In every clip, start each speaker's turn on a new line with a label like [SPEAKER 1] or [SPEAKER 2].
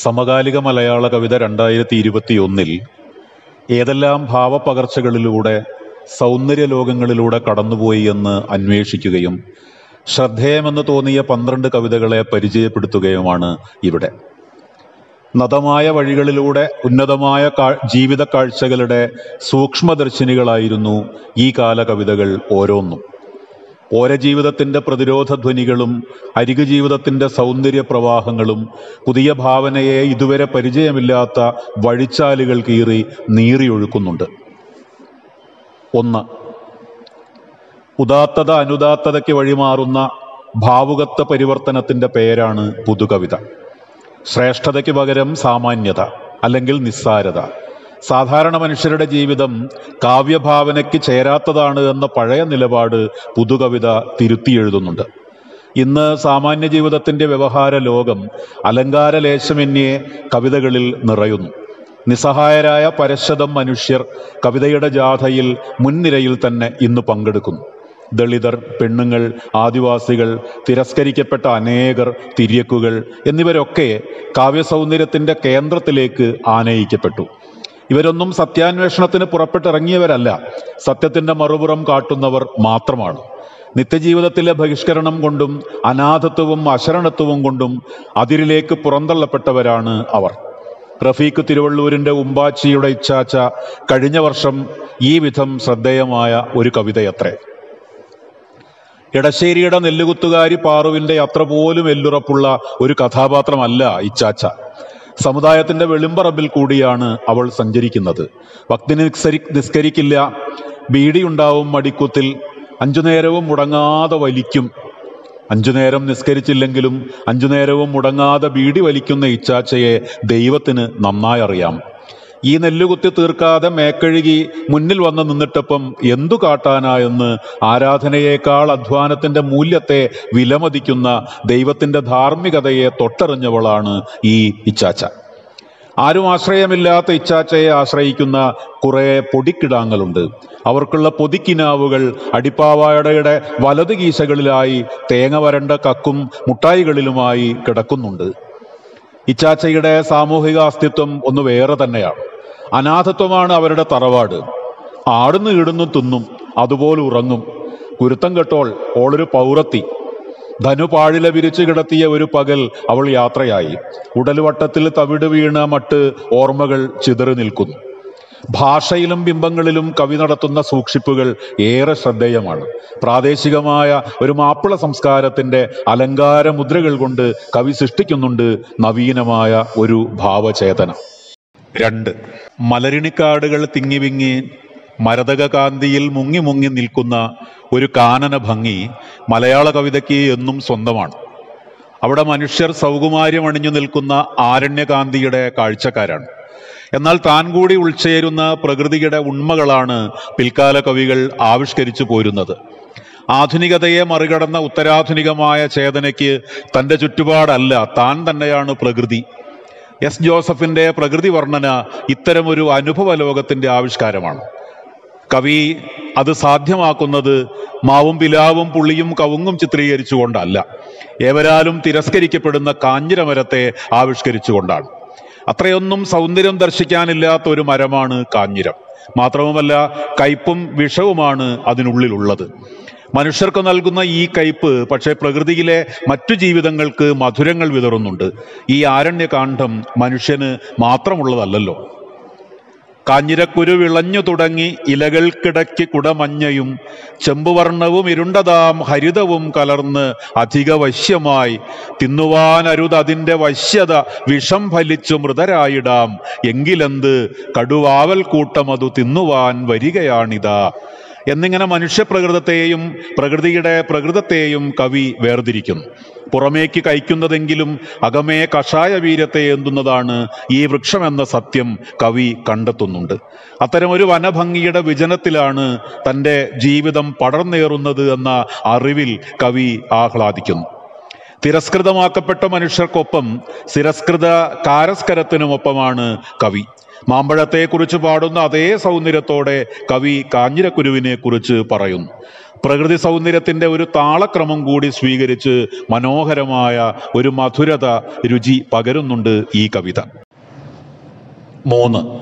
[SPEAKER 1] സമകാലിക മലയാള കവിത രണ്ടായിരത്തി ഇരുപത്തി ഒന്നിൽ ഏതെല്ലാം ഭാവപകർച്ചകളിലൂടെ സൗന്ദര്യ ലോകങ്ങളിലൂടെ കടന്നുപോയി എന്ന് അന്വേഷിക്കുകയും ശ്രദ്ധേയമെന്ന് തോന്നിയ പന്ത്രണ്ട് കവിതകളെ പരിചയപ്പെടുത്തുകയുമാണ് ഇവിടെ നതമായ വഴികളിലൂടെ ഉന്നതമായ കാ- ജീവിത കാഴ്ചകളുടെ സൂക്ഷ്മദർശിനികളായിരുന്നു ഈ കാല കവിതകൾ ഓരോന്നും ഓര ജീവിതത്തിന്റെ പ്രതിരോധ ധ്വനികളും അരികു ജീവിതത്തിന്റെ സൗന്ദര്യ പ്രവാഹങ്ങളും പുതിയ ഭാവനയെ ഇതുവരെ പരിചയമില്ലാത്ത വഴിച്ചാലുകൾ കീറി നീറിയൊഴുക്കുന്നുണ്ട് ഒന്ന് ഉദാത്തത അനുദാത്തതയ്ക്ക് വഴിമാറുന്ന ഭാവുകത്വ പരിവർത്തനത്തിന്റെ പേരാണ് പുതുകവിത ശ്രേഷ്ഠതയ്ക്ക് പകരം സാമാന്യത അല്ലെങ്കിൽ നിസ്സാരത സാധാരണ മനുഷ്യരുടെ ജീവിതം കാവ്യഭാവനയ്ക്ക് ചേരാത്തതാണ് എന്ന പഴയ നിലപാട് പുതുകവിത തിരുത്തി എഴുതുന്നുണ്ട് ഇന്ന് സാമാന്യ ജീവിതത്തിന്റെ വ്യവഹാര ലോകം അലങ്കാര ലേശമന്യേ കവിതകളിൽ നിറയുന്നു നിസ്സഹായരായ പരശതം മനുഷ്യർ കവിതയുടെ ജാഥയിൽ മുൻനിരയിൽ തന്നെ ഇന്ന് പങ്കെടുക്കുന്നു ദളിതർ പെണ്ണുങ്ങൾ ആദിവാസികൾ തിരസ്കരിക്കപ്പെട്ട അനേകർ തിര്യക്കുകൾ എന്നിവരൊക്കെ കാവ്യസൗന്ദര്യത്തിന്റെ കേന്ദ്രത്തിലേക്ക് ആനയിക്കപ്പെട്ടു ഇവരൊന്നും സത്യാന്വേഷണത്തിന് പുറപ്പെട്ടിറങ്ങിയവരല്ല സത്യത്തിന്റെ മറുപുറം കാട്ടുന്നവർ മാത്രമാണ് നിത്യജീവിതത്തിലെ ബഹിഷ്കരണം കൊണ്ടും അനാഥത്വവും അശരണത്വവും കൊണ്ടും അതിരിലേക്ക് പുറന്തള്ളപ്പെട്ടവരാണ് അവർ റഫീഖ് തിരുവള്ളൂരിന്റെ ഉമ്പാച്ചിയുടെ ഇച്ഛാച്ച കഴിഞ്ഞ വർഷം ഈ വിധം ശ്രദ്ധേയമായ ഒരു കവിതയത്രേ എടശ്ശേരിയുടെ നെല്ലുകുത്തുകാരി പാറുവിന്റെ അത്ര പോലും എല്ലുറപ്പുള്ള ഒരു കഥാപാത്രമല്ല ഇച്ചാച്ച സമുദായത്തിന്റെ വെളിമ്പറമ്പിൽ കൂടിയാണ് അവൾ സഞ്ചരിക്കുന്നത് ഭക്തി നിസ്കരി നിസ്കരിക്കില്ല ബീഡിയുണ്ടാവും മടിക്കുത്തിൽ അഞ്ചു നേരവും മുടങ്ങാതെ വലിക്കും അഞ്ചു നേരം നിസ്കരിച്ചില്ലെങ്കിലും അഞ്ചു നേരവും മുടങ്ങാതെ ബീഡി വലിക്കുന്ന ഇച്ചാച്ചയെ ദൈവത്തിന് നന്നായി അറിയാം ഈ നെല്ലുകുത്തി തീർക്കാതെ മേക്കഴുകി മുന്നിൽ വന്ന് നിന്നിട്ടപ്പം എന്തു കാട്ടാനാ എന്ന് ആരാധനയേക്കാൾ അധ്വാനത്തിന്റെ മൂല്യത്തെ വിലമതിക്കുന്ന ദൈവത്തിന്റെ ധാർമ്മികതയെ തൊട്ടറിഞ്ഞവളാണ് ഈ ഇച്ചാച്ച ആരും ആശ്രയമില്ലാത്ത ഇച്ചാച്ചയെ ആശ്രയിക്കുന്ന കുറെ പൊടിക്കിടാങ്ങളുണ്ട് അവർക്കുള്ള പൊതിക്കിനാവുകൾ അടിപ്പാവാടയുടെ വലത് കീശകളിലായി തേങ്ങ വരണ്ട കക്കും മുട്ടായികളിലുമായി കിടക്കുന്നുണ്ട് ഇച്ചാച്ചയുടെ സാമൂഹിക അസ്തിത്വം ഒന്ന് വേറെ തന്നെയാണ് അനാഥത്വമാണ് അവരുടെ തറവാട് ആടുന്നു ഇടുന്നു തിന്നും അതുപോലെ ഉറങ്ങും കുരുത്തം കെട്ടോൾ ഓളൊരു പൗറത്തി ധനു പാഴില വിരിച്ചു കിടത്തിയ ഒരു പകൽ അവൾ യാത്രയായി ഉടൽവട്ടത്തിൽ തവിട് വീണ മട്ട് ഓർമ്മകൾ ചിതറി നിൽക്കുന്നു ഭാഷയിലും ബിംബങ്ങളിലും കവി നടത്തുന്ന സൂക്ഷിപ്പുകൾ ഏറെ ശ്രദ്ധേയമാണ് പ്രാദേശികമായ ഒരു മാപ്പിള സംസ്കാരത്തിന്റെ അലങ്കാര മുദ്രകൾ കൊണ്ട് കവി സൃഷ്ടിക്കുന്നുണ്ട് നവീനമായ ഒരു ഭാവചേതന രണ്ട് മലരിണിക്കാടുകൾ തിങ്ങി വിങ്ങി മരതക കാന്തിയിൽ മുങ്ങി മുങ്ങി നിൽക്കുന്ന ഒരു കാനന ഭംഗി മലയാള കവിതയ്ക്ക് എന്നും സ്വന്തമാണ് അവിടെ മനുഷ്യർ സൗകുമാര്യം അണിഞ്ഞു നിൽക്കുന്ന ആരണ്യകാന്തിയുടെ കാഴ്ചക്കാരാണ് എന്നാൽ താൻ കൂടി ഉൾച്ചേരുന്ന പ്രകൃതിയുടെ ഉണ്മകളാണ് പിൽക്കാല കവികൾ ആവിഷ്കരിച്ചു പോരുന്നത് ആധുനികതയെ മറികടന്ന ഉത്തരാധുനികമായ ചേതനയ്ക്ക് തന്റെ ചുറ്റുപാടല്ല താൻ തന്നെയാണ് പ്രകൃതി എസ് ജോസഫിന്റെ പ്രകൃതി വർണ്ണന ഇത്തരമൊരു അനുഭവ ലോകത്തിന്റെ ആവിഷ്കാരമാണ് കവി അത് സാധ്യമാക്കുന്നത് മാവും പിലാവും പുള്ളിയും കവുങ്ങും ചിത്രീകരിച്ചുകൊണ്ടല്ല ഏവരാലും തിരസ്കരിക്കപ്പെടുന്ന കാഞ്ഞിരമരത്തെ ആവിഷ്കരിച്ചുകൊണ്ടാണ് അത്രയൊന്നും സൗന്ദര്യം ദർശിക്കാനില്ലാത്ത ഒരു മരമാണ് കാഞ്ഞിരം മാത്രവുമല്ല കയ്പും വിഷവുമാണ് അതിനുള്ളിലുള്ളത് മനുഷ്യർക്ക് നൽകുന്ന ഈ കയ്പ് പക്ഷേ പ്രകൃതിയിലെ മറ്റു ജീവിതങ്ങൾക്ക് മധുരങ്ങൾ വിതറുന്നുണ്ട് ഈ ആരണ്യകാന്ഡം മനുഷ്യന് മാത്രമുള്ളതല്ലല്ലോ കാഞ്ഞിരക്കുരു വിളഞ്ഞു തുടങ്ങി ഇലകൾക്കിടയ്ക്ക് കുടമഞ്ഞയും ചെമ്പുവർണ്ണവും ഇരുണ്ടതാം ഹരിതവും കലർന്ന് അധിക വശ്യമായി തിന്നുവാനരുത് അതിന്റെ വശ്യത വിഷം ഫലിച്ചു മൃതരായിടാം എങ്കിലെന്ത് കടുവാവൽ കൂട്ടമതു തിന്നുവാൻ വരികയാണിതാ എന്നിങ്ങനെ മനുഷ്യപ്രകൃതത്തെയും പ്രകൃതിയുടെ പ്രകൃതത്തെയും കവി വേർതിരിക്കുന്നു പുറമേക്ക് കഴിക്കുന്നതെങ്കിലും അകമേ കഷായ വീര്യത്തെ എന്തുന്നതാണ് ഈ വൃക്ഷമെന്ന സത്യം കവി കണ്ടെത്തുന്നുണ്ട് അത്തരമൊരു വനഭംഗിയുടെ വിജനത്തിലാണ് തൻ്റെ ജീവിതം പടർന്നേറുന്നത് എന്ന അറിവിൽ കവി ആഹ്ലാദിക്കുന്നു തിരസ്കൃതമാക്കപ്പെട്ട മനുഷ്യർക്കൊപ്പം തിരസ്കൃത കാരസ്കരത്തിനുമൊപ്പമാണ് കവി മാമ്പഴത്തെക്കുറിച്ച് പാടുന്ന അതേ സൗന്ദര്യത്തോടെ കവി കാഞ്ഞിരക്കുരുവിനെ കുറിച്ച് പറയുന്നു പ്രകൃതി സൗന്ദര്യത്തിന്റെ ഒരു താളക്രമം കൂടി സ്വീകരിച്ച് മനോഹരമായ ഒരു മധുരത രുചി പകരുന്നുണ്ട് ഈ കവിത മൂന്ന്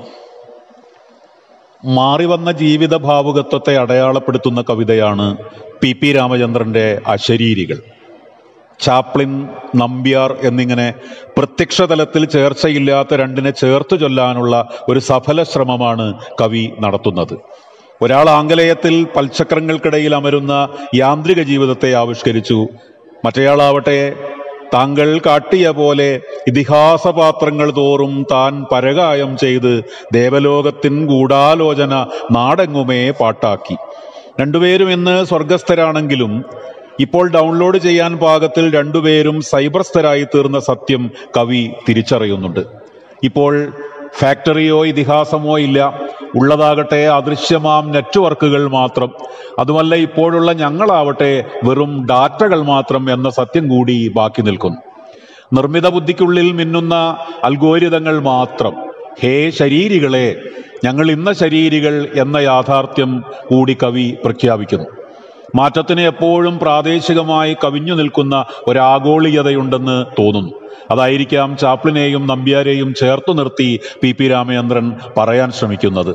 [SPEAKER 1] മാറിവന്ന ജീവിത ഭാവുകത്വത്തെ അടയാളപ്പെടുത്തുന്ന കവിതയാണ് പി പി രാമചന്ദ്രന്റെ അശരീരികൾ ചാപ്ലിൻ നമ്പ്യാർ എന്നിങ്ങനെ പ്രത്യക്ഷ തലത്തിൽ ചേർച്ചയില്ലാത്ത രണ്ടിനെ ചേർത്ത് ചൊല്ലാനുള്ള ഒരു സഫല ശ്രമമാണ് കവി നടത്തുന്നത് ഒരാൾ ആംഗലേയത്തിൽ പൽചക്രങ്ങൾക്കിടയിൽ അമരുന്ന യാന്ത്രിക ജീവിതത്തെ ആവിഷ്കരിച്ചു മറ്റേയാളാവട്ടെ താങ്കൾ കാട്ടിയ പോലെ ഇതിഹാസപാത്രങ്ങൾ തോറും താൻ പരകായം ചെയ്ത് ദേവലോകത്തിൻ ഗൂഢാലോചന നാടെങ്ങുമേ പാട്ടാക്കി രണ്ടുപേരും ഇന്ന് സ്വർഗസ്ഥരാണെങ്കിലും ഇപ്പോൾ ഡൗൺലോഡ് ചെയ്യാൻ പാകത്തിൽ രണ്ടുപേരും സൈബർസ്ഥരായി തീർന്ന സത്യം കവി തിരിച്ചറിയുന്നുണ്ട് ഇപ്പോൾ ഫാക്ടറിയോ ഇതിഹാസമോ ഇല്ല ഉള്ളതാകട്ടെ അദൃശ്യമാം നെറ്റ്വർക്കുകൾ മാത്രം അതുമല്ല ഇപ്പോഴുള്ള ഞങ്ങളാവട്ടെ വെറും ഡാറ്റകൾ മാത്രം എന്ന സത്യം കൂടി ബാക്കി നിൽക്കുന്നു നിർമ്മിത ബുദ്ധിക്കുള്ളിൽ മിന്നുന്ന അൽഗോരിതങ്ങൾ മാത്രം ഹേ ശരീരികളെ ഞങ്ങൾ ഇന്ന ശരീരികൾ എന്ന യാഥാർത്ഥ്യം കൂടി കവി പ്രഖ്യാപിക്കുന്നു മാറ്റത്തിന് എപ്പോഴും പ്രാദേശികമായി കവിഞ്ഞു നിൽക്കുന്ന ഒരാഗോളീയതയുണ്ടെന്ന് തോന്നുന്നു അതായിരിക്കാം ചാപ്ലിനെയും നമ്പ്യാരെയും ചേർത്തു നിർത്തി പി പി രാമചന്ദ്രൻ പറയാൻ ശ്രമിക്കുന്നത്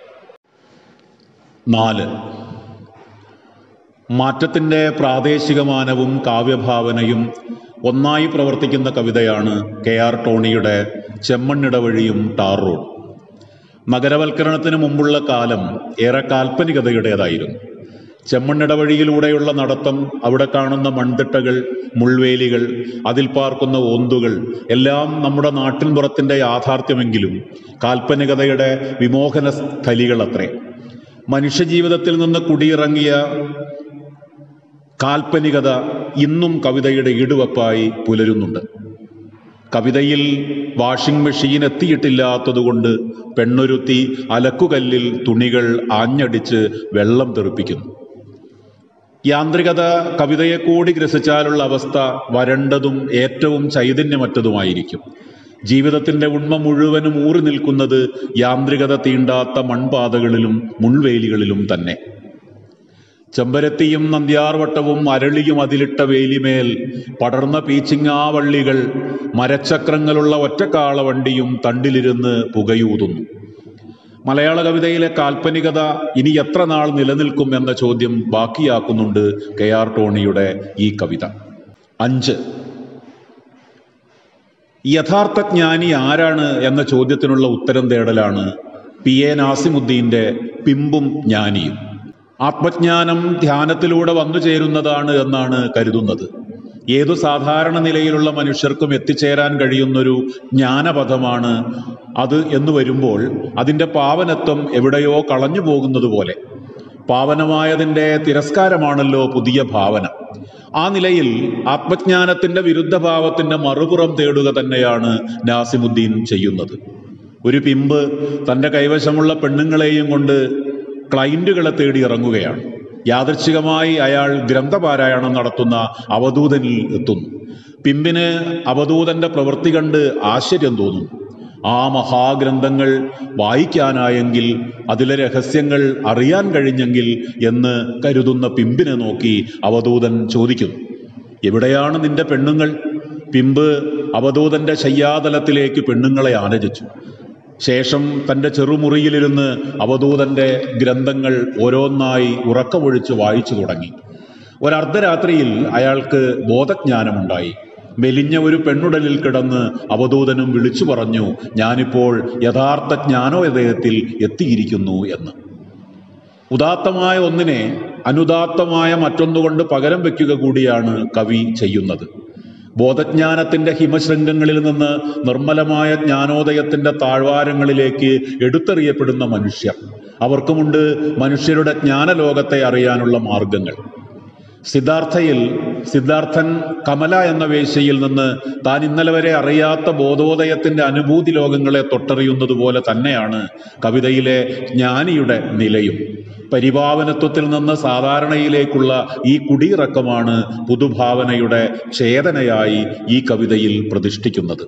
[SPEAKER 1] നാല് മാറ്റത്തിന്റെ പ്രാദേശികമാനവും കാവ്യഭാവനയും ഒന്നായി പ്രവർത്തിക്കുന്ന കവിതയാണ് കെ ആർ ടോണിയുടെ ചെമ്മണ്ണിടവഴിയും ടാർ റോഡ് നഗരവൽക്കരണത്തിന് മുമ്പുള്ള കാലം ഏറെ കാൽപ്പനികതയുടേതായിരുന്നു ചെമ്മണ്ണിടവഴിയിലൂടെയുള്ള നടത്തം അവിടെ കാണുന്ന മൺതിട്ടകൾ മുൾവേലികൾ അതിൽ പാർക്കുന്ന ഓന്തുകൾ എല്ലാം നമ്മുടെ നാട്ടിൻപുറത്തിന്റെ യാഥാർത്ഥ്യമെങ്കിലും കാൽപ്പനികതയുടെ വിമോഹന സ്ഥലികളത്രേ മനുഷ്യജീവിതത്തിൽ നിന്ന് കുടിയിറങ്ങിയ കാൽപ്പനികത ഇന്നും കവിതയുടെ ഈടുവപ്പായി പുലരുന്നുണ്ട് കവിതയിൽ വാഷിംഗ് മെഷീൻ എത്തിയിട്ടില്ലാത്തതുകൊണ്ട് പെണ്ണൊരുത്തി അലക്കുകല്ലിൽ തുണികൾ ആഞ്ഞടിച്ച് വെള്ളം തെറിപ്പിക്കുന്നു യാന്ത്രികത കവിതയെ കൂടി ഗ്രസിച്ചാലുള്ള അവസ്ഥ വരണ്ടതും ഏറ്റവും ചൈതന്യമറ്റതുമായിരിക്കും ജീവിതത്തിന്റെ ഉണ്മ മുഴുവനും ഊറി നിൽക്കുന്നത് യാന്ത്രികത തീണ്ടാത്ത മൺപാതകളിലും മുൾവേലികളിലും തന്നെ ചെമ്പരത്തിയും നന്ദ്യാർവട്ടവും അരളിയും അതിലിട്ട വേലിമേൽ പടർന്ന പീച്ചിങ്ങാവള്ളികൾ മരച്ചക്രങ്ങളുള്ള ഒറ്റക്കാള വണ്ടിയും തണ്ടിലിരുന്ന് പുകയൂതുന്നു മലയാള കവിതയിലെ കാൽപ്പനികത ഇനി എത്ര നാൾ നിലനിൽക്കും എന്ന ചോദ്യം ബാക്കിയാക്കുന്നുണ്ട് കെ ആർ ടോണിയുടെ ഈ കവിത അഞ്ച് യഥാർത്ഥ ജ്ഞാനി ആരാണ് എന്ന ചോദ്യത്തിനുള്ള ഉത്തരം തേടലാണ് പി എ നാസിമുദ്ദീന്റെ പിമ്പും ജ്ഞാനിയും ആത്മജ്ഞാനം ധ്യാനത്തിലൂടെ വന്നു ചേരുന്നതാണ് എന്നാണ് കരുതുന്നത് ഏതു സാധാരണ നിലയിലുള്ള മനുഷ്യർക്കും എത്തിച്ചേരാൻ കഴിയുന്നൊരു ജ്ഞാനപഥമാണ് അത് എന്ന് വരുമ്പോൾ അതിൻ്റെ പാവനത്വം എവിടെയോ കളഞ്ഞു പോകുന്നത് പോലെ പാവനമായതിൻ്റെ തിരസ്കാരമാണല്ലോ പുതിയ ഭാവന ആ നിലയിൽ ആത്മജ്ഞാനത്തിന്റെ വിരുദ്ധഭാവത്തിന്റെ മറുപുറം തേടുക തന്നെയാണ് നാസിമുദ്ദീൻ ചെയ്യുന്നത് ഒരു പിമ്പ് തന്റെ കൈവശമുള്ള പെണ്ണുങ്ങളെയും കൊണ്ട് ക്ലൈന്റുകളെ തേടി ഇറങ്ങുകയാണ് യാദൃച്ഛികമായി അയാൾ ഗ്രന്ഥപാരായണം നടത്തുന്ന അവധൂതനിൽ എത്തുന്നു പിമ്പിന് അവധൂതന്റെ പ്രവൃത്തി കണ്ട് ആശ്ചര്യം തോന്നുന്നു ആ മഹാഗ്രന്ഥങ്ങൾ വായിക്കാനായെങ്കിൽ അതിലെ രഹസ്യങ്ങൾ അറിയാൻ കഴിഞ്ഞെങ്കിൽ എന്ന് കരുതുന്ന പിമ്പിനെ നോക്കി അവധൂതൻ ചോദിക്കുന്നു എവിടെയാണ് നിന്റെ പെണ്ണുങ്ങൾ പിമ്പ് അവധൂതന്റെ ശയ്യാതലത്തിലേക്ക് പെണ്ണുങ്ങളെ ആനജിച്ചു ശേഷം തന്റെ ചെറുമുറിയിലിരുന്ന് അവധൂതന്റെ ഗ്രന്ഥങ്ങൾ ഓരോന്നായി ഉറക്കമൊഴിച്ച് വായിച്ചു തുടങ്ങി ഒരർദ്ധരാത്രിയിൽ അയാൾക്ക് ബോധജ്ഞാനമുണ്ടായി മെലിഞ്ഞ ഒരു പെണ്ണുടലിൽ കിടന്ന് അവധൂതനും വിളിച്ചു പറഞ്ഞു ഞാനിപ്പോൾ യഥാർത്ഥ ജ്ഞാനോദയത്തിൽ എത്തിയിരിക്കുന്നു എന്ന് ഉദാത്തമായ ഒന്നിനെ അനുദാത്തമായ മറ്റൊന്നുകൊണ്ട് പകരം വയ്ക്കുക കൂടിയാണ് കവി ചെയ്യുന്നത് ബോധജ്ഞാനത്തിന്റെ ഹിമശൃംഗങ്ങളിൽ നിന്ന് നിർമ്മലമായ ജ്ഞാനോദയത്തിന്റെ താഴ്വാരങ്ങളിലേക്ക് എടുത്തെറിയപ്പെടുന്ന മനുഷ്യർ അവർക്കുമുണ്ട് മനുഷ്യരുടെ ജ്ഞാനലോകത്തെ അറിയാനുള്ള മാർഗങ്ങൾ സിദ്ധാർത്ഥയിൽ സിദ്ധാർത്ഥൻ കമല എന്ന വേശ്യയിൽ നിന്ന് താൻ ഇന്നലെ വരെ അറിയാത്ത ബോധോദയത്തിന്റെ അനുഭൂതി ലോകങ്ങളെ തൊട്ടറിയുന്നത് പോലെ തന്നെയാണ് കവിതയിലെ ജ്ഞാനിയുടെ നിലയും പരിഭാവനത്വത്തിൽ നിന്ന് സാധാരണയിലേക്കുള്ള ഈ കുടിയിറക്കമാണ് പുതുഭാവനയുടെ ചേതനയായി ഈ കവിതയിൽ പ്രതിഷ്ഠിക്കുന്നത്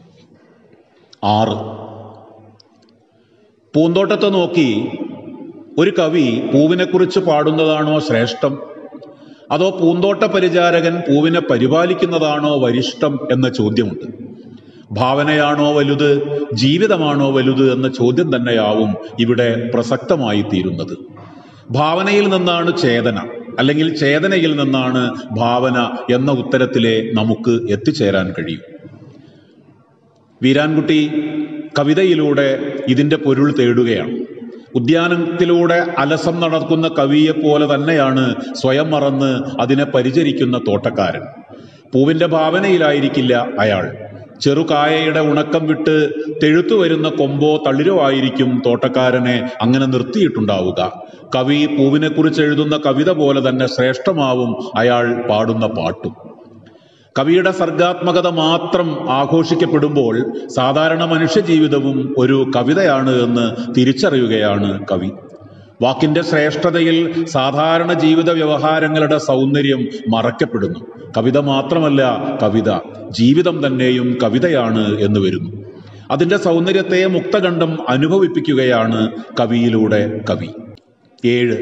[SPEAKER 1] ആറ് പൂന്തോട്ടത്തെ നോക്കി ഒരു കവി പൂവിനെക്കുറിച്ച് പാടുന്നതാണോ ശ്രേഷ്ഠം അതോ പൂന്തോട്ട പരിചാരകൻ പൂവിനെ പരിപാലിക്കുന്നതാണോ വരിഷ്ഠം എന്ന ചോദ്യമുണ്ട് ഭാവനയാണോ വലുത് ജീവിതമാണോ വലുത് എന്ന ചോദ്യം തന്നെയാവും ഇവിടെ പ്രസക്തമായി തീരുന്നത് ഭാവനയിൽ നിന്നാണ് ചേതന അല്ലെങ്കിൽ ചേതനയിൽ നിന്നാണ് ഭാവന എന്ന ഉത്തരത്തിലെ നമുക്ക് എത്തിച്ചേരാൻ കഴിയും വീരാൻകുട്ടി കവിതയിലൂടെ ഇതിന്റെ പൊരുൾ തേടുകയാണ് ഉദ്യാനത്തിലൂടെ അലസം നടക്കുന്ന കവിയെ പോലെ തന്നെയാണ് സ്വയം മറന്ന് അതിനെ പരിചരിക്കുന്ന തോട്ടക്കാരൻ പൂവിന്റെ ഭാവനയിലായിരിക്കില്ല അയാൾ ചെറുകായയുടെ ഉണക്കം വിട്ട് തെഴുത്തു വരുന്ന കൊമ്പോ തളിരോ ആയിരിക്കും തോട്ടക്കാരനെ അങ്ങനെ നിർത്തിയിട്ടുണ്ടാവുക കവി പൂവിനെക്കുറിച്ച് എഴുതുന്ന കവിത പോലെ തന്നെ ശ്രേഷ്ഠമാവും അയാൾ പാടുന്ന പാട്ടും കവിയുടെ സർഗാത്മകത മാത്രം ആഘോഷിക്കപ്പെടുമ്പോൾ സാധാരണ മനുഷ്യജീവിതവും ഒരു കവിതയാണ് എന്ന് തിരിച്ചറിയുകയാണ് കവി വാക്കിന്റെ ശ്രേഷ്ഠതയിൽ സാധാരണ ജീവിത വ്യവഹാരങ്ങളുടെ സൗന്ദര്യം മറക്കപ്പെടുന്നു കവിത മാത്രമല്ല കവിത ജീവിതം തന്നെയും കവിതയാണ് എന്ന് വരുന്നു അതിന്റെ സൗന്ദര്യത്തെ മുക്തകണ്ഠം അനുഭവിപ്പിക്കുകയാണ് കവിയിലൂടെ കവി ഏഴ്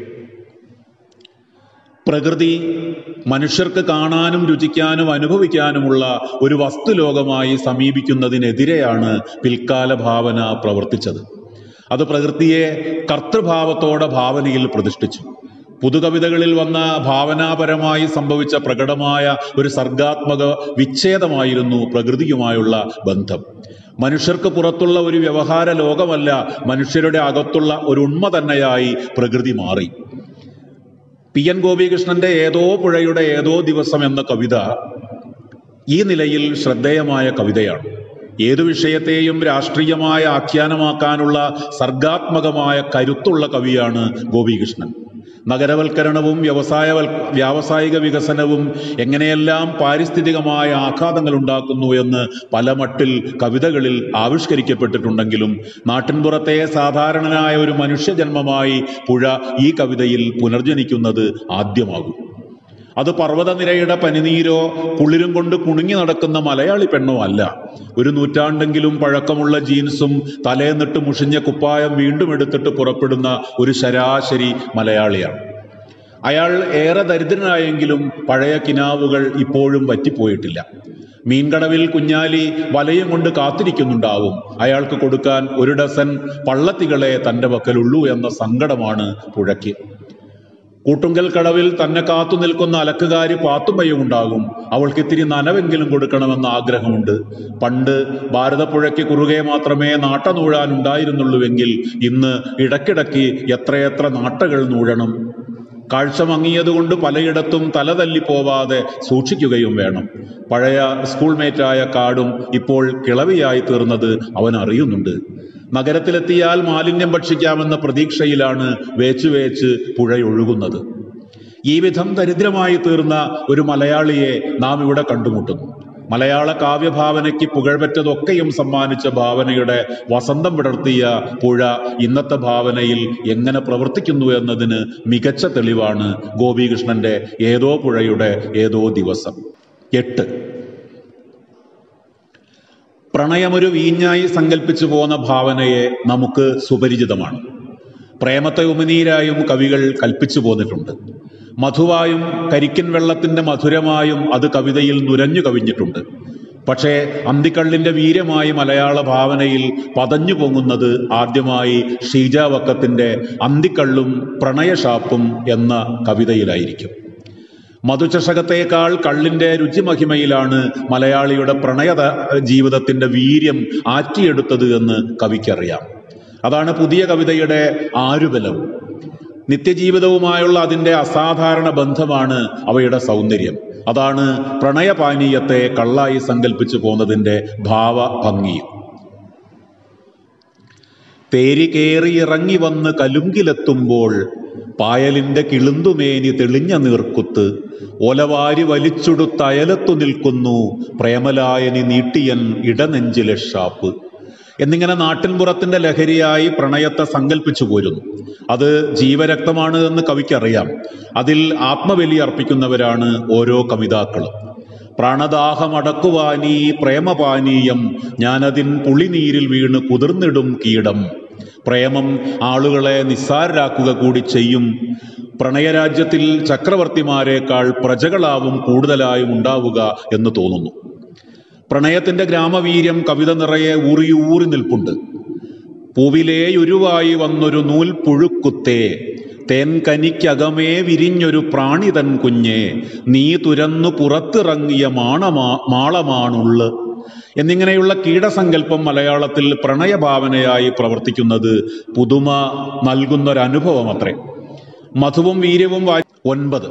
[SPEAKER 1] പ്രകൃതി മനുഷ്യർക്ക് കാണാനും രുചിക്കാനും അനുഭവിക്കാനുമുള്ള ഒരു വസ്തുലോകമായി സമീപിക്കുന്നതിനെതിരെയാണ് പിൽക്കാല ഭാവന പ്രവർത്തിച്ചത് അത് പ്രകൃതിയെ കർത്തൃഭാവത്തോടെ ഭാവനയിൽ പ്രതിഷ്ഠിച്ചു പുതുകവിതകളിൽ വന്ന ഭാവനാപരമായി സംഭവിച്ച പ്രകടമായ ഒരു സർഗാത്മക വിച്ഛേദമായിരുന്നു പ്രകൃതിയുമായുള്ള ബന്ധം മനുഷ്യർക്ക് പുറത്തുള്ള ഒരു വ്യവഹാര ലോകമല്ല മനുഷ്യരുടെ അകത്തുള്ള ഒരു ഉണ്മ തന്നെയായി പ്രകൃതി മാറി പി എൻ ഗോപികൃഷ്ണന്റെ ഏതോ പുഴയുടെ ഏതോ ദിവസം എന്ന കവിത ഈ നിലയിൽ ശ്രദ്ധേയമായ കവിതയാണ് ഏതു വിഷയത്തെയും രാഷ്ട്രീയമായ ആഖ്യാനമാക്കാനുള്ള സർഗാത്മകമായ കരുത്തുള്ള കവിയാണ് ഗോപികൃഷ്ണൻ നഗരവൽക്കരണവും വ്യവസായ വ്യാവസായിക വികസനവും എങ്ങനെയെല്ലാം പാരിസ്ഥിതികമായ ആഘാതങ്ങൾ ഉണ്ടാക്കുന്നു എന്ന് പല മട്ടിൽ കവിതകളിൽ ആവിഷ്കരിക്കപ്പെട്ടിട്ടുണ്ടെങ്കിലും നാട്ടിൻപുറത്തെ സാധാരണനായ ഒരു മനുഷ്യജന്മമായി പുഴ ഈ കവിതയിൽ പുനർജനിക്കുന്നത് ആദ്യമാകും അത് പർവ്വതനിരയുടെ പനിനീരോ കുളിരും കൊണ്ട് കുണുങ്ങി നടക്കുന്ന മലയാളി പെണ്ണോ അല്ല ഒരു നൂറ്റാണ്ടെങ്കിലും പഴക്കമുള്ള ജീൻസും തലേന്നിട്ട് മുഷിഞ്ഞ കുപ്പായം വീണ്ടും എടുത്തിട്ട് പുറപ്പെടുന്ന ഒരു ശരാശരി മലയാളിയാണ് അയാൾ ഏറെ ദരിദ്രനായെങ്കിലും പഴയ കിനാവുകൾ ഇപ്പോഴും വറ്റിപ്പോയിട്ടില്ല മീൻകടവിൽ കുഞ്ഞാലി വലയും കൊണ്ട് കാത്തിരിക്കുന്നുണ്ടാവും അയാൾക്ക് കൊടുക്കാൻ ഒരു ഡസൻ പള്ളത്തികളെ തന്റെ പക്കലുള്ളൂ എന്ന സങ്കടമാണ് പുഴയ്ക്ക് കൂട്ടുങ്കൽ കടവിൽ തന്നെ കാത്തു നിൽക്കുന്ന അലക്കുകാരി പാത്തുമ്മയും ഉണ്ടാകും അവൾക്ക് ഇത്തിരി നനവെങ്കിലും കൊടുക്കണമെന്ന ആഗ്രഹമുണ്ട് പണ്ട് ഭാരതപ്പുഴയ്ക്ക് കുറുകെ മാത്രമേ നാട്ട നൂഴാൻ ഉണ്ടായിരുന്നുള്ളൂവെങ്കിൽ ഇന്ന് ഇടയ്ക്കിടയ്ക്ക് എത്രയെത്ര നാട്ടകൾ നൂഴണം കാഴ്ച മങ്ങിയതുകൊണ്ട് പലയിടത്തും തലതല്ലി പോവാതെ സൂക്ഷിക്കുകയും വേണം പഴയ സ്കൂൾ മേറ്റായ കാടും ഇപ്പോൾ കിളവിയായി തീർന്നത് അവൻ അറിയുന്നുണ്ട് നഗരത്തിലെത്തിയാൽ മാലിന്യം ഭക്ഷിക്കാമെന്ന പ്രതീക്ഷയിലാണ് വേച്ചു വേച്ച് പുഴയൊഴുകുന്നത് ഈ വിധം ദരിദ്രമായി തീർന്ന ഒരു മലയാളിയെ നാം ഇവിടെ കണ്ടുമുട്ടുന്നു മലയാള കാവ്യഭാവനയ്ക്ക് പുകഴ്പെറ്റതൊക്കെയും സമ്മാനിച്ച ഭാവനയുടെ വസന്തം വിടർത്തിയ പുഴ ഇന്നത്തെ ഭാവനയിൽ എങ്ങനെ പ്രവർത്തിക്കുന്നു എന്നതിന് മികച്ച തെളിവാണ് ഗോപികൃഷ്ണന്റെ ഏതോ പുഴയുടെ ഏതോ ദിവസം എട്ട് പ്രണയമൊരു വീഞ്ഞായി സങ്കല്പിച്ചു പോന്ന ഭാവനയെ നമുക്ക് സുപരിചിതമാണ് പ്രേമത്തെ ഉമിനീരായും കവികൾ കൽപ്പിച്ചു പോന്നിട്ടുണ്ട് മധുവായും കരിക്കൻ വെള്ളത്തിന്റെ മധുരമായും അത് കവിതയിൽ നുരഞ്ഞു കവിഞ്ഞിട്ടുണ്ട് പക്ഷേ അന്തിക്കള്ളിന്റെ വീര്യമായി മലയാള ഭാവനയിൽ പതഞ്ഞു പൊങ്ങുന്നത് ആദ്യമായി ഷീജാവക്കത്തിന്റെ അന്തിക്കള്ളും പ്രണയശാപ്പും എന്ന കവിതയിലായിരിക്കും മധുചഷകത്തേക്കാൾ കള്ളിന്റെ രുചിമഹിമയിലാണ് മലയാളിയുടെ പ്രണയ ജീവിതത്തിന്റെ വീര്യം ആറ്റിയെടുത്തത് എന്ന് കവിക്കറിയാം അതാണ് പുതിയ കവിതയുടെ ആരുബലം നിത്യജീവിതവുമായുള്ള അതിന്റെ അസാധാരണ ബന്ധമാണ് അവയുടെ സൗന്ദര്യം അതാണ് പ്രണയപാനീയത്തെ കള്ളായി സങ്കല്പിച്ചു പോന്നതിന്റെ ഭാവ ഭംഗിയും തേരി കേറി ഇറങ്ങി വന്ന് കലുങ്കിലെത്തുമ്പോൾ പായലിന്റെ കിളുന്തുമേനി തെളിഞ്ഞ നീർക്കുത്ത് ഒലവാരി വലിച്ചുടുത്തയലത്തു നിൽക്കുന്നു പ്രേമലായനി നീട്ടിയൻ ഇടനെഞ്ചിലെ ഷാപ്പ് എന്നിങ്ങനെ നാട്ടിൻപുറത്തിന്റെ ലഹരിയായി പ്രണയത്തെ സങ്കല്പിച്ചു പോരുന്നു അത് ജീവരക്തമാണ് എന്ന് കവിക്കറിയാം അതിൽ ആത്മബലി അർപ്പിക്കുന്നവരാണ് ഓരോ കവിതാക്കളും പ്രാണദാഹമടക്കുവാനീ പ്രേമപാനീയം ഞാനതിൻ പുളിനീരിൽ വീണ് കുതിർന്നിടും കീടം പ്രേമം ആളുകളെ നിസ്സാരരാക്കുക കൂടി ചെയ്യും പ്രണയരാജ്യത്തിൽ ചക്രവർത്തിമാരെക്കാൾ പ്രജകളാവും കൂടുതലായും ഉണ്ടാവുക എന്ന് തോന്നുന്നു പ്രണയത്തിന്റെ ഗ്രാമവീര്യം കവിത നിറയെ ഊറിയൂറി നിൽപ്പുണ്ട് പൂവിലേയൊരുവായി വന്നൊരു നൂൽ പുഴുക്കുത്തേ തേൻകനിക്കകമേ വിരിഞ്ഞൊരു പ്രാണിതൻ കുഞ്ഞെ നീ തുരന്നു പുറത്തിറങ്ങിയ മാണമാ മാളമാണുള്ള് എന്നിങ്ങനെയുള്ള കീടസങ്കല്പം മലയാളത്തിൽ പ്രണയഭാവനയായി പ്രവർത്തിക്കുന്നത് പുതുമ നൽകുന്നൊരനുഭവം അത്രേ മധുവും വീര്യവും വാ ഒൻപത്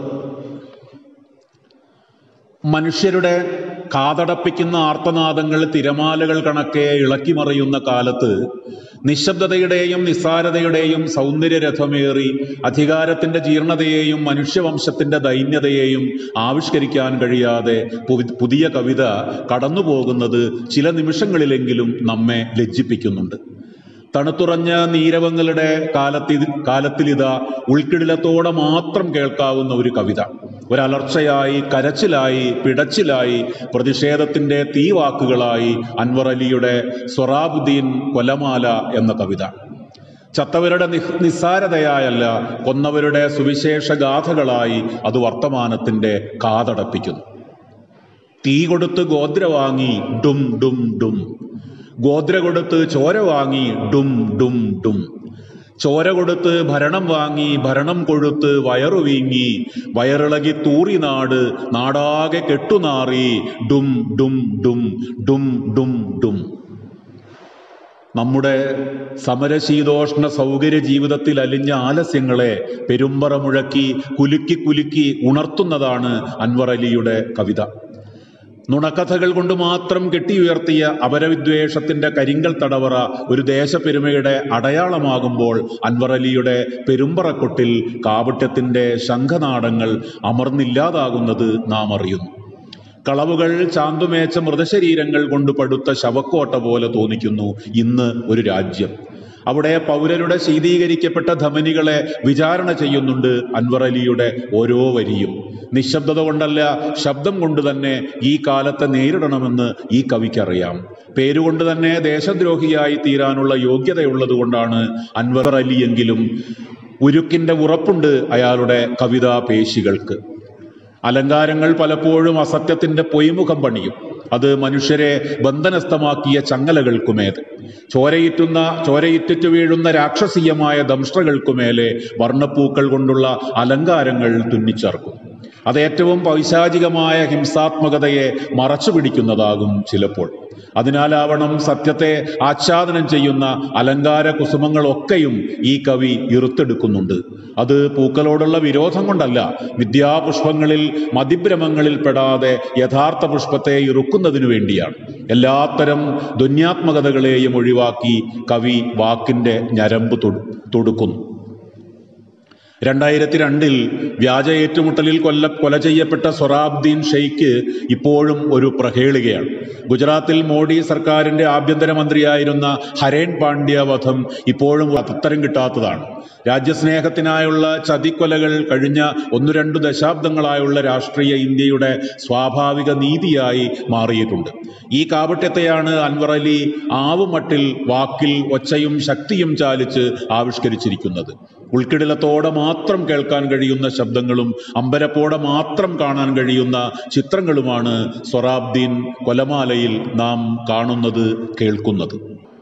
[SPEAKER 1] മനുഷ്യരുടെ കാതടപ്പിക്കുന്ന ആർത്തനാദങ്ങൾ തിരമാലകൾ കണക്കെ ഇളക്കിമറിയുന്ന കാലത്ത് നിശബ്ദതയുടെയും നിസ്സാരതയുടെയും സൗന്ദര്യരഥമേറി അധികാരത്തിന്റെ ജീർണതയെയും മനുഷ്യവംശത്തിന്റെ ദൈന്യതയെയും ആവിഷ്കരിക്കാൻ കഴിയാതെ പു- പുതിയ കവിത കടന്നുപോകുന്നത് ചില നിമിഷങ്ങളിലെങ്കിലും നമ്മെ ലജ്ജിപ്പിക്കുന്നുണ്ട് തണുത്തുറഞ്ഞ നീരവങ്ങളുടെ കാലത്തി കാലത്തിലിതാ ഉൾക്കിടിലത്തോടെ മാത്രം കേൾക്കാവുന്ന ഒരു കവിത ഒരലർച്ചയായി കരച്ചിലായി പിടച്ചിലായി പ്രതിഷേധത്തിന്റെ തീവാക്കുകളായി അൻവർ അലിയുടെ സൊറാബുദ്ദീൻ കൊലമാല എന്ന കവിത ചത്തവരുടെ നിഹ് നിസ്സാരതയായല്ല കൊന്നവരുടെ സുവിശേഷ ഗാഥകളായി അത് വർത്തമാനത്തിന്റെ കാതടപ്പിക്കുന്നു തീ കൊടുത്ത് ഗോദ്ര വാങ്ങി ഡും ഡും ഡും ഗോദ്ര കൊടുത്ത് ചോര വാങ്ങി ഡും ഡും ഡും ചോര കൊടുത്ത് ഭരണം വാങ്ങി ഭരണം കൊഴുത്ത് വയറു വീങ്ങി വയറിളകി തൂറി നാട് നാടാകെ കെട്ടുനാറി ഡും ഡും ഡും ഡും ഡും ഡും നമ്മുടെ സമരശീതോഷ്ണ സൗകര്യ ജീവിതത്തിൽ അലിഞ്ഞ ആലസ്യങ്ങളെ പെരുമ്പറ മുഴക്കി കുലുക്കി കുലുക്കി ഉണർത്തുന്നതാണ് അൻവർ അലിയുടെ കവിത നുണക്കഥകൾ കൊണ്ട് മാത്രം കെട്ടിയുയർത്തിയ അപരവിദ്വേഷത്തിന്റെ കരിങ്കൽ തടവറ ഒരു ദേശപ്പെരുമയുടെ അടയാളമാകുമ്പോൾ അൻവർ അലിയുടെ പെരുമ്പറക്കൊട്ടിൽ കാപട്യത്തിന്റെ ശംഖനാടങ്ങൾ അമർന്നില്ലാതാകുന്നത് നാം അറിയുന്നു കളവുകൾ ചാന്തുമേച്ച മൃതശരീരങ്ങൾ കൊണ്ട് പടുത്ത ശവക്കോട്ട പോലെ തോന്നിക്കുന്നു ഇന്ന് ഒരു രാജ്യം അവിടെ പൗരരുടെ ശീതീകരിക്കപ്പെട്ട ധമനികളെ വിചാരണ ചെയ്യുന്നുണ്ട് അൻവർ അലിയുടെ ഓരോ വരിയും നിശബ്ദത കൊണ്ടല്ല ശബ്ദം കൊണ്ട് തന്നെ ഈ കാലത്തെ നേരിടണമെന്ന് ഈ കവിക്കറിയാം പേരുകൊണ്ട് തന്നെ ദേശദ്രോഹിയായി തീരാനുള്ള യോഗ്യതയുള്ളത് കൊണ്ടാണ് അൻവർ അലിയെങ്കിലും ഉരുക്കിന്റെ ഉറപ്പുണ്ട് അയാളുടെ കവിതാ പേശികൾക്ക് അലങ്കാരങ്ങൾ പലപ്പോഴും അസത്യത്തിന്റെ പൊയ്മുഖം പണിയും അത് മനുഷ്യരെ ബന്ധനസ്ഥമാക്കിയ ചങ്ങലകൾക്കുമേത് ചോരയിറ്റുന്ന ചോരയിറ്റിറ്റു വീഴുന്ന രാക്ഷസീയമായ ദംഷ്ട്രകൾക്കുമേലെ വർണ്ണപ്പൂക്കൾ കൊണ്ടുള്ള അലങ്കാരങ്ങൾ തുന്നിച്ചേർക്കും അത് ഏറ്റവും പൈശാചികമായ ഹിംസാത്മകതയെ മറച്ചു പിടിക്കുന്നതാകും ചിലപ്പോൾ അതിനാലാവണം സത്യത്തെ ആച്ഛാദനം ചെയ്യുന്ന അലങ്കാര കുസുമങ്ങളൊക്കെയും ഈ കവി ഇറുത്തെടുക്കുന്നുണ്ട് അത് പൂക്കളോടുള്ള വിരോധം കൊണ്ടല്ല വിദ്യാപുഷ്പങ്ങളിൽ മതിഭ്രമങ്ങളിൽ പെടാതെ യഥാർത്ഥ പുഷ്പത്തെ ഇറുക്കുന്നതിനു വേണ്ടിയാണ് എല്ലാത്തരം ധ്വന്യാത്മകതകളെയും ഒഴിവാക്കി കവി വാക്കിന്റെ ഞരമ്പ് തൊടു- തൊടുക്കുന്നു രണ്ടായിരത്തി രണ്ടിൽ വ്യാജ ഏറ്റുമുട്ടലിൽ കൊല്ല കൊല ചെയ്യപ്പെട്ട സൊറാബ്ദീൻ ഷെയ്ഖ് ഇപ്പോഴും ഒരു പ്രഹേളികയാണ് ഗുജറാത്തിൽ മോഡി സർക്കാരിന്റെ ആഭ്യന്തരമന്ത്രിയായിരുന്ന ഹരേൻ പാണ്ഡ്യ വധം ഇപ്പോഴും ഉത്തരം കിട്ടാത്തതാണ് രാജ്യസ്നേഹത്തിനായുള്ള ചതിക്കൊലകൾ കഴിഞ്ഞ ഒന്നു രണ്ടു ദശാബ്ദങ്ങളായുള്ള രാഷ്ട്രീയ ഇന്ത്യയുടെ സ്വാഭാവിക നീതിയായി മാറിയിട്ടുണ്ട് ഈ കാപട്യത്തെയാണ് അൻവർ അലി ആവുമട്ടിൽ വാക്കിൽ ഒച്ചയും ശക്തിയും ചാലിച്ച് ആവിഷ്കരിച്ചിരിക്കുന്നത് ഉൾക്കിടിലത്തോടെ മാത്രം കേൾക്കാൻ കഴിയുന്ന ശബ്ദങ്ങളും അമ്പരപ്പോടെ മാത്രം കാണാൻ കഴിയുന്ന ചിത്രങ്ങളുമാണ് സൊറാബ്ദീൻ കൊലമാലയിൽ നാം കാണുന്നത് കേൾക്കുന്നത്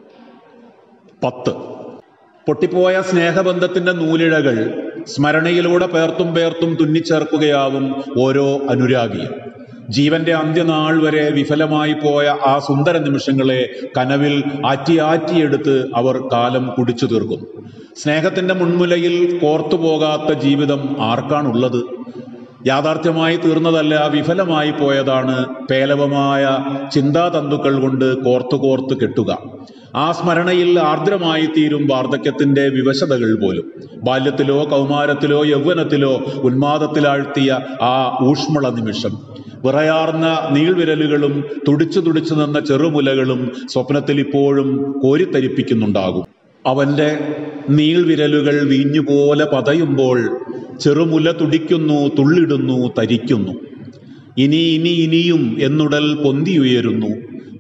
[SPEAKER 1] പത്ത് പൊട്ടിപ്പോയ സ്നേഹബന്ധത്തിന്റെ നൂലിഴകൾ സ്മരണയിലൂടെ പേർത്തും പേർത്തും തുന്നിച്ചേർക്കുകയാവും ഓരോ അനുരാഗിയും ജീവന്റെ അന്ത്യനാൾ വരെ വിഫലമായി പോയ ആ സുന്ദര നിമിഷങ്ങളെ കനവിൽ ആറ്റി ആറ്റിയെടുത്ത് അവർ കാലം കുടിച്ചു തീർക്കുന്നു സ്നേഹത്തിന്റെ മുൻമുലയിൽ കോർത്തുപോകാത്ത ജീവിതം ആർക്കാണുള്ളത് യാഥാർത്ഥ്യമായി തീർന്നതല്ല വിഫലമായി പോയതാണ് പേലവമായ ചിന്താതന്തുക്കൾ കൊണ്ട് കോർത്തു കോർത്ത് കെട്ടുക ആ സ്മരണയിൽ ആർദ്രമായി തീരും വാർദ്ധക്യത്തിന്റെ വിവശതകൾ പോലും ബാല്യത്തിലോ കൗമാരത്തിലോ യൗവനത്തിലോ ഉന്മാദത്തിലാഴ്ത്തിയ ആ ഊഷ്മള നിമിഷം വിറയാർന്ന നീൾവിരലുകളും തുടിച്ചു തുടിച്ചു നിന്ന ചെറുമുലകളും സ്വപ്നത്തിൽ ഇപ്പോഴും കോരിത്തരിപ്പിക്കുന്നുണ്ടാകും അവന്റെ നീൾവിരലുകൾ വീഞ്ഞുപോലെ പതയുമ്പോൾ ചെറുമുല തുടിക്കുന്നു തുള്ളിടുന്നു തരിക്കുന്നു ഇനി ഇനി ഇനിയും എന്നുടൽ പൊന്തിയുയരുന്നു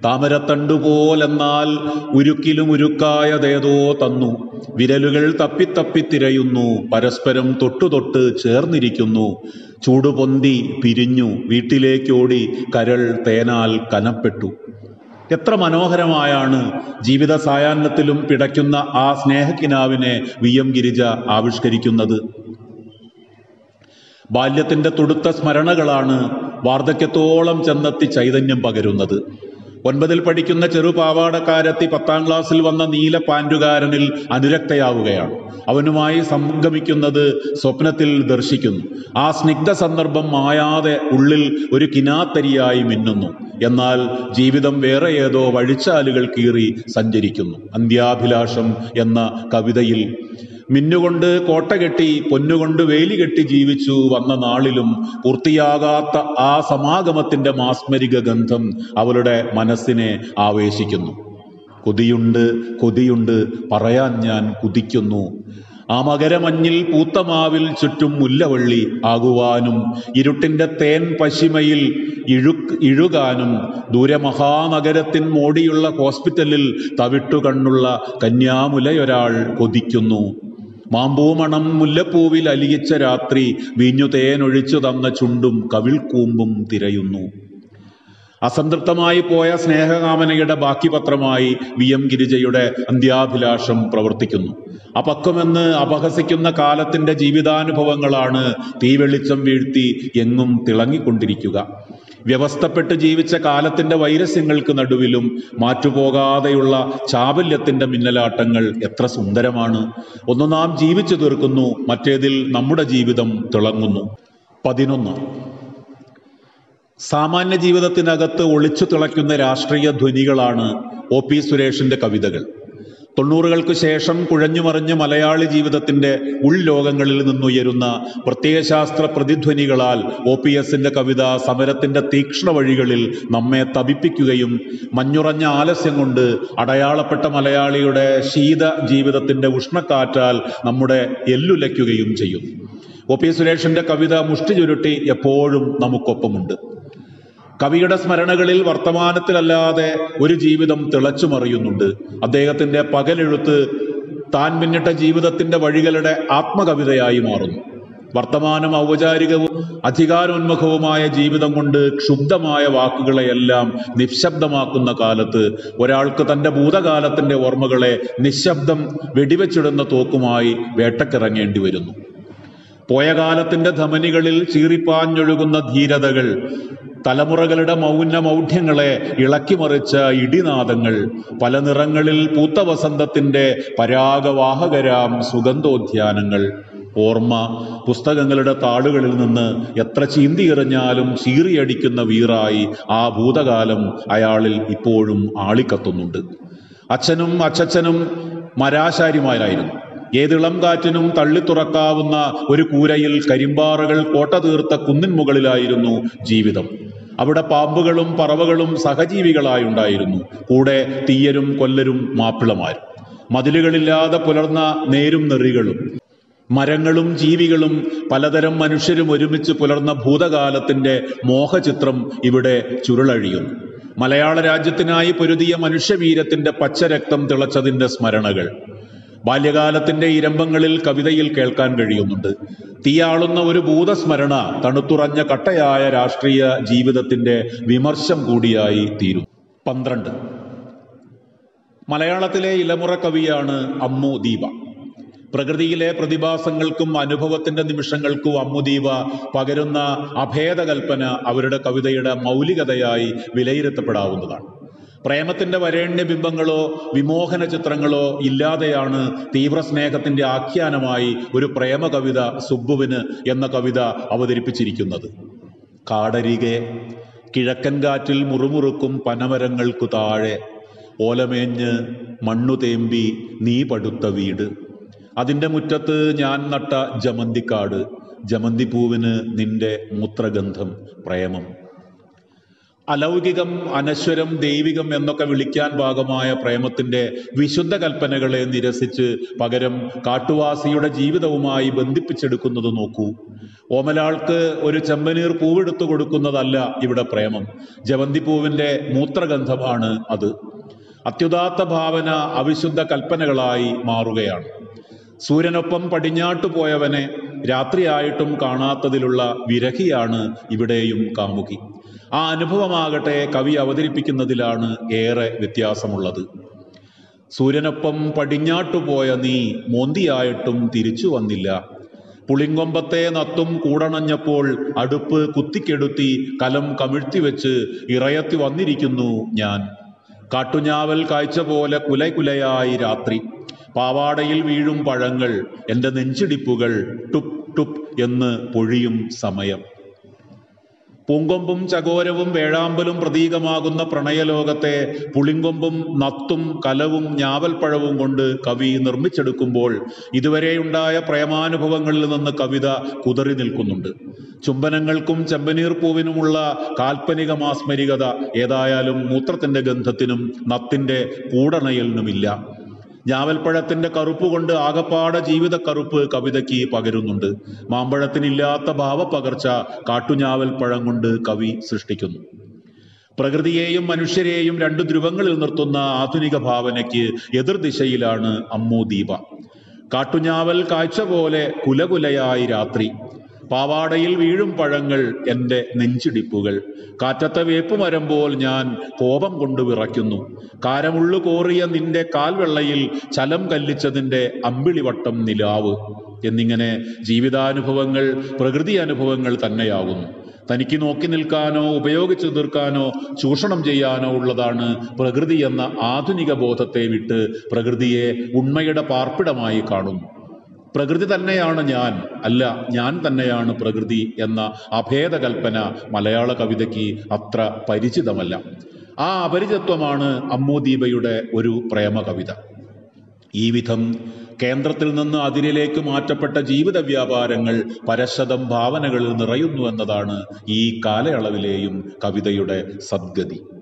[SPEAKER 1] താമരത്തണ്ടുപോലെന്നാൽ ഉരുക്കിലും ഉരുക്കായതേതോ തന്നു വിരലുകൾ തപ്പിത്തപ്പി തിരയുന്നു പരസ്പരം തൊട്ടു തൊട്ട് ചേർന്നിരിക്കുന്നു ചൂടുപൊന്തി പിരിഞ്ഞു വീട്ടിലേക്കോടി കരൾ തേനാൽ കനപ്പെട്ടു എത്ര മനോഹരമായാണ് ജീവിത സായാഹ്നത്തിലും പിടയ്ക്കുന്ന ആ സ്നേഹക്കിനാവിനെ വി എം ഗിരിജ ആവിഷ്കരിക്കുന്നത് ബാല്യത്തിന്റെ തുടുത്ത സ്മരണകളാണ് വാർദ്ധക്യത്തോളം ചെന്നെത്തി ചൈതന്യം പകരുന്നത് ഒൻപതിൽ പഠിക്കുന്ന ചെറുപാവാടക്കാരെത്തി പത്താം ക്ലാസ്സിൽ വന്ന നീല പാൻറ്റുകാരനിൽ അനുരക്തയാവുകയാണ് അവനുമായി സംഗമിക്കുന്നത് സ്വപ്നത്തിൽ ദർശിക്കുന്നു ആ സ്നിഗ്ധ സന്ദർഭം മായാതെ ഉള്ളിൽ ഒരു കിനാത്തരിയായി മിന്നുന്നു എന്നാൽ ജീവിതം വേറെ ഏതോ വഴിച്ചാലുകൾ കീറി സഞ്ചരിക്കുന്നു അന്ത്യാഭിലാഷം എന്ന കവിതയിൽ മിന്നുകൊണ്ട് കോട്ട കെട്ടി പൊന്നുകൊണ്ട് വേലി കെട്ടി ജീവിച്ചു വന്ന നാളിലും പൂർത്തിയാകാത്ത ആ സമാഗമത്തിന്റെ മാസ്മരിക ഗന്ധം അവളുടെ മനസ്സിനെ ആവേശിക്കുന്നു കൊതിയുണ്ട് കൊതിയുണ്ട് പറയാൻ ഞാൻ കുതിക്കുന്നു ആ മകരമഞ്ഞിൽ പൂത്തമാവിൽ ചുറ്റും മുല്ലവള്ളി ആകുവാനും ഇരുട്ടിന്റെ തേൻ പശിമയിൽ ഇഴു ഇഴുകാനും ദൂരെ മഹാനഗരത്തിൻ മോടിയുള്ള ഹോസ്പിറ്റലിൽ തവിട്ടുകണ്ണുള്ള കന്യാമുലയൊരാൾ കൊതിക്കുന്നു മാമ്പൂമണം മുല്ലപ്പൂവിൽ അലിയിച്ച രാത്രി വീഞ്ഞു തേനൊഴിച്ചു തന്ന ചുണ്ടും കവിൾക്കൂമ്പും തിരയുന്നു അസംതൃപ്തമായി പോയ സ്നേഹകാമനയുടെ ബാക്കി പത്രമായി വി എം ഗിരിജയുടെ അന്ത്യാഭിലാഷം പ്രവർത്തിക്കുന്നു അപക്വമെന്ന് അപഹസിക്കുന്ന കാലത്തിന്റെ ജീവിതാനുഭവങ്ങളാണ് തീവെളിച്ചം വീഴ്ത്തി എങ്ങും തിളങ്ങിക്കൊണ്ടിരിക്കുക വ്യവസ്ഥപ്പെട്ട് ജീവിച്ച കാലത്തിന്റെ വൈരസ്യങ്ങൾക്ക് നടുവിലും മാറ്റുപോകാതെയുള്ള ചാബല്യത്തിന്റെ മിന്നലാട്ടങ്ങൾ എത്ര സുന്ദരമാണ് ഒന്ന് നാം ജീവിച്ചു തീർക്കുന്നു മറ്റേതിൽ നമ്മുടെ ജീവിതം തിളങ്ങുന്നു പതിനൊന്ന് സാമാന്യ ജീവിതത്തിനകത്ത് ഒളിച്ചു തിളയ്ക്കുന്ന രാഷ്ട്രീയ ധ്വനികളാണ് ഒ പി സുരേഷിന്റെ കവിതകൾ തൊണ്ണൂറുകൾക്ക് ശേഷം കുഴഞ്ഞുമറിഞ്ഞ് മലയാളി ജീവിതത്തിന്റെ ഉൾലോകങ്ങളിൽ നിന്നുയരുന്ന പ്രത്യയശാസ്ത്ര പ്രതിധ്വനികളാൽ ഒ പി എസിന്റെ കവിത സമരത്തിന്റെ തീക്ഷ്ണ വഴികളിൽ നമ്മെ തപിപ്പിക്കുകയും മഞ്ഞുറഞ്ഞ ആലസ്യം കൊണ്ട് അടയാളപ്പെട്ട മലയാളിയുടെ ശീത ജീവിതത്തിന്റെ ഉഷ്ണക്കാറ്റാൽ നമ്മുടെ എല്ലുലയ്ക്കുകയും ചെയ്യും ഒ പി സുരേഷിന്റെ കവിത മുഷ്ടി ചുരുട്ടി എപ്പോഴും നമുക്കൊപ്പമുണ്ട് കവിയുടെ സ്മരണകളിൽ വർത്തമാനത്തിലല്ലാതെ ഒരു ജീവിതം തിളച്ചു മറിയുന്നുണ്ട് അദ്ദേഹത്തിന്റെ പകലെഴുത്ത് താൻ പിന്നിട്ട ജീവിതത്തിന്റെ വഴികളുടെ ആത്മകവിതയായി മാറുന്നു വർത്തമാനം ഔപചാരികവും അധികാരോന്മുഖവുമായ ജീവിതം കൊണ്ട് ക്ഷുബ്ധമായ വാക്കുകളെയെല്ലാം നിശബ്ദമാക്കുന്ന കാലത്ത് ഒരാൾക്ക് തന്റെ ഭൂതകാലത്തിന്റെ ഓർമ്മകളെ നിശബ്ദം വെടിവെച്ചിടുന്ന തോക്കുമായി വേട്ടക്കിറങ്ങേണ്ടി വരുന്നു പോയ കാലത്തിന്റെ ധമനികളിൽ ചീറിപ്പാഞ്ഞൊഴുകുന്ന ധീരതകൾ തലമുറകളുടെ മൗന മൗഢ്യങ്ങളെ ഇളക്കിമറിച്ച ഇടിനാദങ്ങൾ പല നിറങ്ങളിൽ പൂത്ത വസന്തത്തിന്റെ പരാഗവാഹകരാം സുഗന്ധോദ്യാനങ്ങൾ ഓർമ്മ പുസ്തകങ്ങളുടെ താളുകളിൽ നിന്ന് എത്ര ചീന്തിയെറിഞ്ഞാലും ചീറിയടിക്കുന്ന വീറായി ആ ഭൂതകാലം അയാളിൽ ഇപ്പോഴും ആളിക്കത്തുന്നുണ്ട് അച്ഛനും അച്ചച്ചനും മരാശാരിമാരായിരുന്നു ഏതിളം കാറ്റിനും തള്ളിത്തുറക്കാവുന്ന ഒരു കൂരയിൽ കരിമ്പാറകൾ കോട്ട തീർത്ത കുന്നിൻ മുകളിലായിരുന്നു ജീവിതം അവിടെ പാമ്പുകളും പറവകളും സഹജീവികളായുണ്ടായിരുന്നു കൂടെ തീയരും കൊല്ലരും മാപ്പിളമാരും മതിലുകളില്ലാതെ പുലർന്ന നേരും നെറികളും മരങ്ങളും ജീവികളും പലതരം മനുഷ്യരും ഒരുമിച്ച് പുലർന്ന ഭൂതകാലത്തിന്റെ മോഹചിത്രം ഇവിടെ ചുരുളഴിയുന്നു മലയാള രാജ്യത്തിനായി പൊരുതിയ മനുഷ്യവീരത്തിന്റെ പച്ചരക്തം തിളച്ചതിന്റെ സ്മരണകൾ ബാല്യകാലത്തിന്റെ ഇരമ്പങ്ങളിൽ കവിതയിൽ കേൾക്കാൻ കഴിയുന്നുണ്ട് തീയാളുന്ന ഒരു ഭൂതസ്മരണ തണുത്തുറഞ്ഞ കട്ടയായ രാഷ്ട്രീയ ജീവിതത്തിന്റെ വിമർശം കൂടിയായി തീരും പന്ത്രണ്ട് മലയാളത്തിലെ ഇലമുറ കവിയാണ് അമ്മു ദീപ പ്രകൃതിയിലെ പ്രതിഭാസങ്ങൾക്കും അനുഭവത്തിന്റെ നിമിഷങ്ങൾക്കും അമ്മുദീപ പകരുന്ന അഭേദകൽപ്പന അവരുടെ കവിതയുടെ മൗലികതയായി വിലയിരുത്തപ്പെടാവുന്നതാണ് പ്രേമത്തിന്റെ വരേണ്യ ബിംബങ്ങളോ വിമോഹന ചിത്രങ്ങളോ ഇല്ലാതെയാണ് തീവ്രസ്നേഹത്തിന്റെ ആഖ്യാനമായി ഒരു പ്രേമ കവിത സുബ്ബുവിന് എന്ന കവിത അവതരിപ്പിച്ചിരിക്കുന്നത് കാടരികെ കിഴക്കൻ കാറ്റിൽ മുറുമുറുക്കും പനമരങ്ങൾക്കു താഴെ ഓലമേഞ്ഞ് മണ്ണു തേമ്പി നീ പടുത്ത വീട് അതിന്റെ മുറ്റത്ത് ഞാൻ നട്ട ജമന്തിക്കാട് ജമന്തിപ്പൂവിന് നിന്റെ മൂത്രഗന്ധം പ്രേമം അലൗകികം അനശ്വരം ദൈവികം എന്നൊക്കെ വിളിക്കാൻ ഭാഗമായ പ്രേമത്തിന്റെ വിശുദ്ധ കൽപ്പനകളെ നിരസിച്ച് പകരം കാട്ടുവാസിയുടെ ജീവിതവുമായി ബന്ധിപ്പിച്ചെടുക്കുന്നത് നോക്കൂ ഓമലാൾക്ക് ഒരു ചെമ്പനീർ പൂവെടുത്തു കൊടുക്കുന്നതല്ല ഇവിടെ പ്രേമം ജവന്തി പൂവിന്റെ മൂത്രഗന്ധമാണ് അത് അത്യുദാത്ത ഭാവന അവിശുദ്ധ കൽപ്പനകളായി മാറുകയാണ് സൂര്യനൊപ്പം പടിഞ്ഞാട്ടു പോയവനെ രാത്രിയായിട്ടും കാണാത്തതിലുള്ള വിരഹിയാണ് ഇവിടെയും കാമുകി ആ അനുഭവമാകട്ടെ കവി അവതരിപ്പിക്കുന്നതിലാണ് ഏറെ വ്യത്യാസമുള്ളത് സൂര്യനൊപ്പം പടിഞ്ഞാട്ടു പോയ നീ മോന്തിയായിട്ടും തിരിച്ചു വന്നില്ല പുളിങ്കൊമ്പത്തെ നത്തും കൂടണഞ്ഞപ്പോൾ അടുപ്പ് കുത്തിക്കെടുത്തി കലം കമിഴ്ത്തിവെച്ച് ഇറയത്തി വന്നിരിക്കുന്നു ഞാൻ കാട്ടുഞാവൽ കാഴ്ച പോലെ കുലകുലയായി രാത്രി പാവാടയിൽ വീഴും പഴങ്ങൾ എൻ്റെ നെഞ്ചിടിപ്പുകൾ ടുപ് ടുപ് എന്ന് പൊഴിയും സമയം പൂങ്കൊമ്പും ചകോരവും വേഴാമ്പലും പ്രതീകമാകുന്ന പ്രണയലോകത്തെ പുളിങ്കൊമ്പും നത്തും കലവും ഞാവൽപ്പഴവും കൊണ്ട് കവി നിർമ്മിച്ചെടുക്കുമ്പോൾ ഇതുവരെയുണ്ടായ പ്രേമാനുഭവങ്ങളിൽ നിന്ന് കവിത കുതറി നിൽക്കുന്നുണ്ട് ചുംബനങ്ങൾക്കും ചെമ്പനീർ പൂവിനുമുള്ള കാൽപ്പനിക മാസ്മരികത ഏതായാലും മൂത്രത്തിന്റെ ഗന്ധത്തിനും നത്തിന്റെ കൂടണയലിനുമില്ല ഞാവൽപ്പഴത്തിന്റെ കറുപ്പ് കൊണ്ട് ആകപ്പാടെ ജീവിത കറുപ്പ് കവിതയ്ക്ക് പകരുന്നുണ്ട് മാമ്പഴത്തിനില്ലാത്ത ഭാവപകർച്ച കാട്ടുഞാവൽപ്പഴം കൊണ്ട് കവി സൃഷ്ടിക്കുന്നു പ്രകൃതിയെയും മനുഷ്യരെയും രണ്ട് ധ്രുവങ്ങളിൽ നിർത്തുന്ന ആധുനിക ഭാവനയ്ക്ക് എതിർദിശയിലാണ് അമ്മു ദീപ കാട്ടുഞാവൽ കാഴ്ച പോലെ കുലകുലയായി രാത്രി പാവാടയിൽ വീഴും പഴങ്ങൾ എൻ്റെ നെഞ്ചിടിപ്പുകൾ കാറ്റത്തെ വേപ്പുമരം പോൽ ഞാൻ കോപം കൊണ്ട് വിറയ്ക്കുന്നു കാരമുള്ളു കോറിയ നിന്റെ കാൽവെള്ളയിൽ ചലം കല്ലിച്ചതിൻ്റെ അമ്പിളിവട്ടം നിലാവ് എന്നിങ്ങനെ ജീവിതാനുഭവങ്ങൾ പ്രകൃതി അനുഭവങ്ങൾ തന്നെയാകുന്നു തനിക്ക് നോക്കി നിൽക്കാനോ ഉപയോഗിച്ചു തീർക്കാനോ ചൂഷണം ചെയ്യാനോ ഉള്ളതാണ് പ്രകൃതി എന്ന ആധുനിക ബോധത്തെ വിട്ട് പ്രകൃതിയെ ഉണ്മയുടെ പാർപ്പിടമായി കാണുന്നു പ്രകൃതി തന്നെയാണ് ഞാൻ അല്ല ഞാൻ തന്നെയാണ് പ്രകൃതി എന്ന അഭേദകൽപ്പന മലയാള കവിതയ്ക്ക് അത്ര പരിചിതമല്ല ആ അപരിചിത്വമാണ് അമ്മൂദീപയുടെ ഒരു പ്രേമ കവിത ഈ വിധം കേന്ദ്രത്തിൽ നിന്ന് അതിരിലേക്ക് മാറ്റപ്പെട്ട ജീവിത വ്യാപാരങ്ങൾ പരശതം ഭാവനകളിൽ നിറയുന്നു എന്നതാണ് ഈ കാലയളവിലെയും കവിതയുടെ സദ്ഗതി